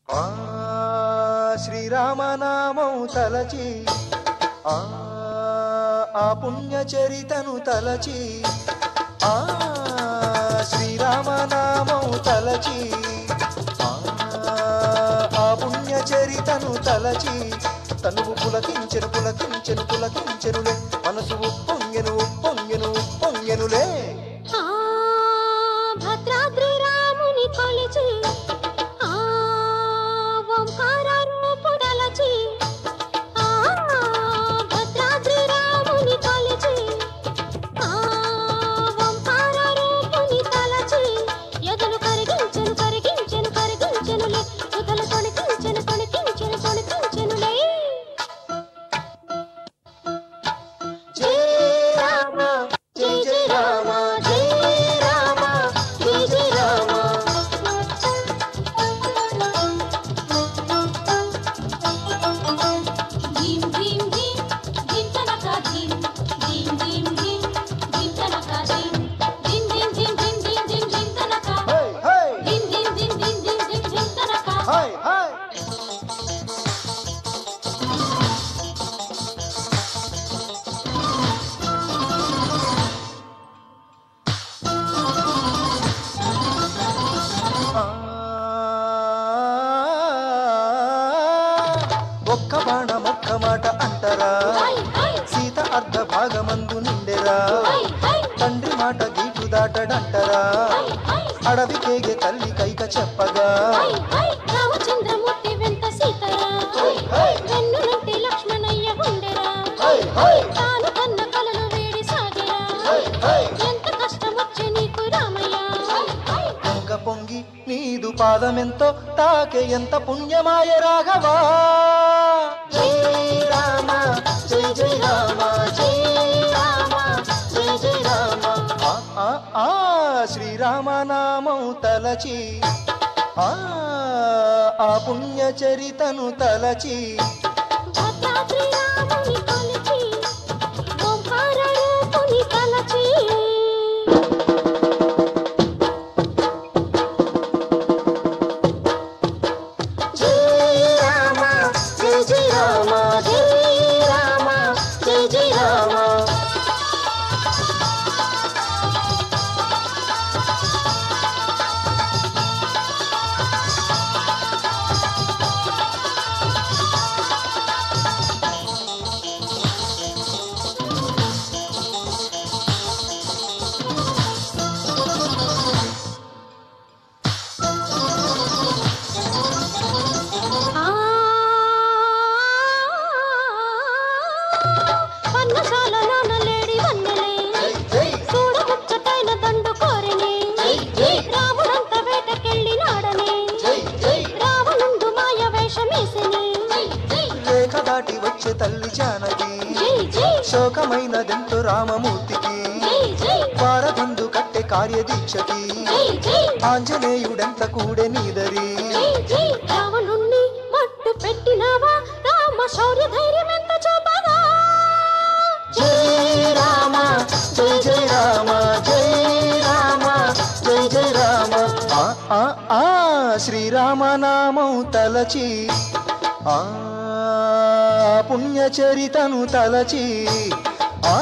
ఆ శ్రీరామనామం తలచి ఆ ఆ పుణ్య చరితను తలచి ఆ శ్రీరామనామం తలచి ఆ ఆ పుణ్య చరితను తలచి తనువు పులకించెను పులకించెను పులకించెనులే మనసు ఉప్పొంగెను ఉప్పొంగెను ఉప్పొంగెనులే ఆ భద్రాద్రి రాముని కొలిచి ఆ ఓంకార రూపుడలచి ఆ భద్రాద్రి రాముని కొలిచి ఆ ఓంకార రూపుని తలచి ఎదలు కరిగించెను కరిగించెను కరిగించెనులే సుధలు తొణికించెను తొణికించెను తొణికించెనులే జై రామ జై జై రామ జై రామ జై జై రామ ధీం ధీం ధీం ధీం తనక ధీం ధీం ధీం ధీం ధీం తనక ధీం ధీం ధీం ధీం ధీం ధీం ధీం ధీం తనక హై హై ధీం ధీం ధీం ధీం ధీం ధీం ధీం తనక హై హై ఒక్క బాణం ఒక్క మాట అంటరా హై హై సీత అర్ధ భాగమందు నిండెరా హై హై తండ్రి మాట గీటు దాటడంటరా హై హై అడవి కేగే తల్లి కైక చెప్పగా హై హై రామచంద్రమూర్తి వెంట సీతరా హై. వెన్నునంటి లక్ష్మణయ్య ఉండెరా హై హై తాను కన్న కలలు వేడి సాగెరా హై హై ఎంత కష్టమొచ్చే నీకు రామయ్య గంగ పొంగి నీదు పాదమెంతో తాకే ఎంత పుణ్యమాయ రాఘవా జై రామ జై జై రామ జై రామ జై జై రామ ఆ, ఆ, ఆ, శ్రీరామనామం తలచి ఆ ఆ పుణ్య చరితను తలచి భద్రాద్రి రాముని కొలిచి ఓంకార రూపుని తలచి జై రామ జై జై రామ జై రామ జై జై రామ ఆ పన్నశాల నానలేడి వన్నెలే జై చూడ ముచ్చటైన దండు కోరిని జై. రాముడంత వేటకెళ్ళినాడని జై జై రావణుండు మాయ వేషమేసిని రేఖ దాటి వచ్చే తల్లి జానకి జై జై శోకమైనదెంతో రామమూర్తికి జై జై వారధిందు కట్టె కార్యదీక్షకి జై జై ఆంజనేయుడెంత కూడె నీదరి జై జై రావణుణ్ణి మట్టు పెట్టినావా రామ శౌర్య ధైర్యం ఎంత చూపగా జై రామ జై జై రామ జై రామ జై జై రామ ఆ, ఆ, ఆ, శ్రీరామనామం తలచి ఆ పుణ్యచరితను తలచి ఆ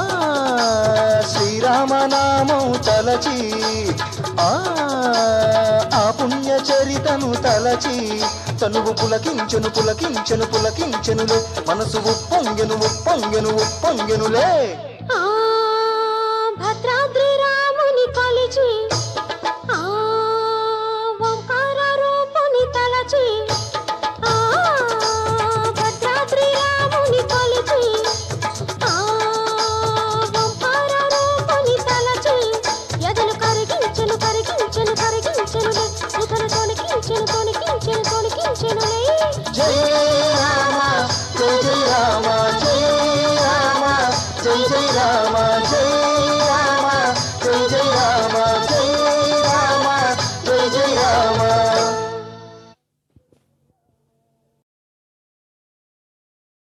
శ్రీరామనామం తలచి ఆ ఆ పుణ్యచరితను తలచి తనువు పులకించెను పులకించెను పులకించెనులే మనసు ఉప్పొంగెను ఉప్పొంగెను ఉప్పొంగెనులే ఆ భద్రాద్రి రాముని కొలిచి ఆ ఓంకార రూపుని తలచి ఆ భద్రాద్రి రాముని కొలిచి ఆ ఓంకార రూపుని తలచి ఎదలు కరిగించెను కరిగించెను కరిగించెనులే సుధలు తొణికించెను తొణికించెను తొణికించెనులే జై రామ జై జై రామ జై రామ జై జై రామ జై